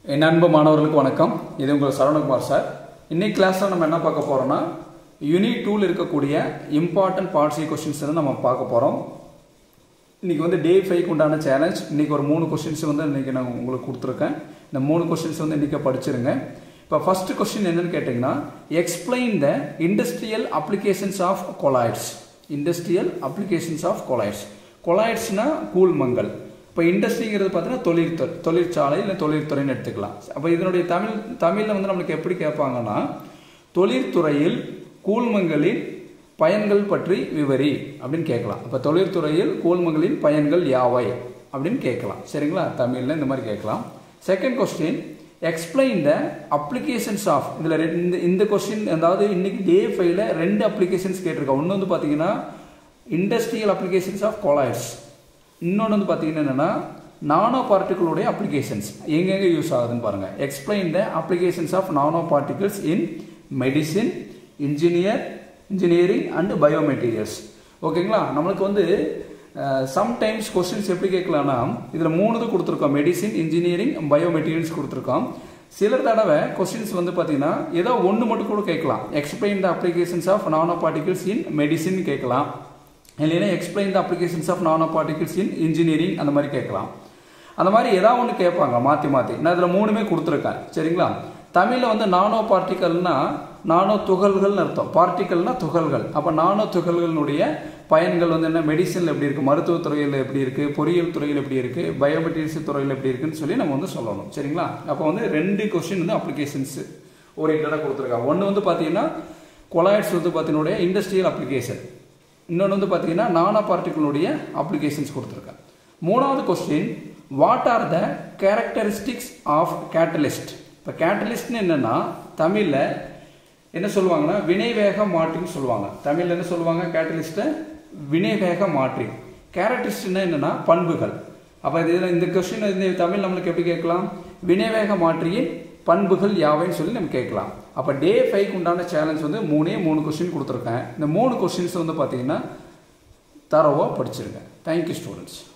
என் அன்பு மாணவர்களுக்கு வணக்கம் இது உங்கள் சரவணகுமார் சார் இன்னைக்கு கிளாஸில் நம்ம என்ன பார்க்க போகிறோம்னா யூனிட் டூவில் இருக்கக்கூடிய இம்பார்ட்டன்ட் பார்ட்ஸி கொஸ்டின்ஸ் வந்து நம்ம பார்க்க போகிறோம் இன்னைக்கு வந்து டே ஃபைவ்க்கு உண்டான சேலஞ்ச் இன்னைக்கு ஒரு மூணு கொஸ்டின்ஸ் வந்து இன்னைக்கு நான் உங்களுக்கு கொடுத்துருக்கேன் இந்த மூணு கொஸ்டின்ஸ் வந்து இன்னைக்கு படிச்சிருங்க இப்போ ஃபர்ஸ்ட் கொஸ்டின் என்னன்னு கேட்டிங்கன்னா explain the industrial applications of colloids industrial applications of colloids கொலாய்ட்ஸ்னா கூழ்மங்கள் இப்போ இண்டஸ்ட்ரிங்கிறது பார்த்தீங்கன்னா தொழிற்துறை தொழிற்சாலை இல்லை தொழிற்துறைன்னு எடுத்துக்கலாம் அப்போ இதனுடைய தமிழ் தமிழில் வந்து நம்மளுக்கு எப்படி கேட்பாங்கன்னா தொழிற்துறையில் கூழ்மங்களின் பயன்கள் பற்றி விவரி அப்படின்னு கேட்கலாம் அப்போ தொழிற்துறையில் கூழ்மங்களின் பயன்கள் யாவை அப்படின்னு கேட்கலாம் சரிங்களா தமிழில் இந்த மாதிரி கேட்கலாம் second question explain the applications of இதில் ரெண்டு இந்த கொஸ்டின் அதாவது இன்னைக்கு டே ஃபைவ்ல ரெண்டு அப்ளிகேஷன்ஸ் கேட்டிருக்கோம் ஒன்று வந்து பார்த்தீங்கன்னா இண்டஸ்ட்ரியல் அப்ளிகேஷன்ஸ் ஆஃப் கொலாய்ட்ஸ் இன்னொன்று வந்து பார்த்தீங்கன்னா என்னென்னா நானோ பார்ட்டிகளுடைய அப்ளிகேஷன்ஸ் எங்கெங்கே யூஸ் ஆகுதுன்னு பாருங்கள் explain the applications of nano particles in medicine engineer engineering and biomaterials ஓகேங்களா நம்மளுக்கு வந்து சம்டைம்ஸ் கொஸ்டின்ஸ் எப்படி கேட்கலாம்னா இதில் மூணு இது கொடுத்துருக்கோம் மெடிசின் இன்ஜினியரிங் பயோமெட்டீரியல்ஸ் கொடுத்துருக்கோம் சில தடவை கொஸ்டின்ஸ் வந்து பார்த்தீங்கன்னா ஏதோ ஒன்று மட்டும் கூட கேட்கலாம் explain the applications of nano particles in medicine கேட்கலாம் இல்லைன்னா explain the applications of nano particles in engineering அந்த மாதிரி கேட்கலாம் அந்த மாதிரி ஏதாவது ஒன்று கேட்பாங்க மாற்றி மாற்றி நான் இதில் மூணுமே கொடுத்துருக்கேன் சரிங்களா தமிழில் வந்து நானோ பார்ட்டிக்கல்னா நானோ துகள்கள்னு அர்த்தம் பார்ட்டிக்கல்னா துகள்கள் அப்போ நானோ துகள்களுடைய பயன்கள் வந்து என்ன மெடிசனில் எப்படி இருக்குது மருத்துவத்துறையில் எப்படி இருக்குது பொறியியல் துறையில் எப்படி இருக்குது பயோமெட்டீரியல்ஸ் துறையில் எப்படி இருக்குன்னு சொல்லி நம்ம வந்து சொல்லணும் சரிங்களா அப்போ வந்து ரெண்டு கொஸ்டின் வந்து அப்ளிகேஷன்ஸ் ஓரியன்டாக கொடுத்துருக்காங்க ஒன்று வந்து பார்த்தீங்கன்னா கொலாய்ட்ஸ் வந்து பார்த்தீங்கன்னா இண்டஸ்ட்ரியல் அப்ளிகேஷன் இன்னொன்று வந்து பார்த்தீங்கன்னா நானோ பார்ட்டிகளுடைய அப்ளிகேஷன்ஸ் கொடுத்துருக்கேன் மூணாவது question what are the characteristics of catalyst இப்போ கேட்டலிஸ்ட்னு என்னென்னா தமிழில் என்ன சொல்லுவாங்கன்னா வினைவேக மாற்றின்னு சொல்லுவாங்க தமிழில் என்ன சொல்லுவாங்க கேட்டலிஸ்ட்டை வினைவேக மாற்றி கேரக்டரிஸ்ட்னா என்னென்னா பண்புகள் அப்போ இதில் இந்த கொஸ்டின் இந்த தமிழ் நம்மளுக்கு எப்படி கேட்கலாம் வினைவேக மாற்றியின் பண்புகள் யாவைன்னு சொல்லி நம்ம கேட்கலாம் அப்போ டே ஃபைவ்க்கு உண்டான சேலஞ்ச் வந்து மூணே மூணு கொஸ்டின் கொடுத்துருக்கேன் இந்த மூணு கொஸ்டின்ஸ் வந்து பார்த்தீங்கன்னா தரவாக படிச்சிருக்கேன் தேங்க்யூ ஸ்டூடெண்ட்ஸ்